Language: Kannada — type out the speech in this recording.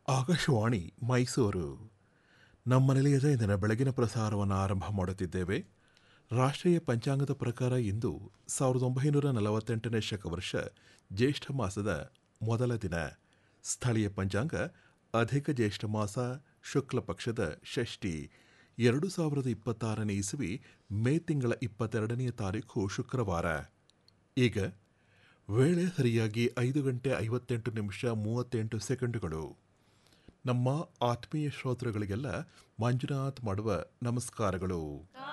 ಆಕಾಶವಾಣಿ ಮೈಸೂರು ನಮ್ಮ ನಿಲಯದ ಇಂದಿನ ಬೆಳಗಿನ ಪ್ರಸಾರವನ್ನು ಆರಂಭ ಮಾಡುತ್ತಿದ್ದೇವೆ ರಾಷ್ಟ್ರೀಯ ಪಂಚಾಂಗದ ಪ್ರಕಾರ ಇಂದು ಸಾವಿರದ ಒಂಬೈನೂರ ನಲವತ್ತೆಂಟನೇ ಶಕವರ್ಷ ಜ್ಯೇಷ್ಠ ಮಾಸದ ಮೊದಲ ದಿನ ಸ್ಥಳೀಯ ಪಂಚಾಂಗ ಅಧಿಕ ಜ್ಯೇಷ್ಠ ಮಾಸ ಶುಕ್ಲ ಪಕ್ಷದ ಷಷ್ಠಿ ಎರಡು ಸಾವಿರದ ಇಪ್ಪತ್ತಾರನೇ ಇಸವಿ ಮೇ ತಿಂಗಳ ಇಪ್ಪತ್ತೆರಡನೆಯ ತಾರೀಖು ಶುಕ್ರವಾರ ಈಗ ವೇಳೆ ಸರಿಯಾಗಿ ಐದು ಗಂಟೆ ಐವತ್ತೆಂಟು ನಿಮಿಷ ಮೂವತ್ತೆಂಟು ಸೆಕೆಂಡುಗಳು ನಮ್ಮ ಆತ್ಮೀಯ ಶ್ರೋತೃಗಳಿಗೆಲ್ಲ ಮಂಜುನಾಥ್ ಮಾಡುವ ನಮಸ್ಕಾರಗಳು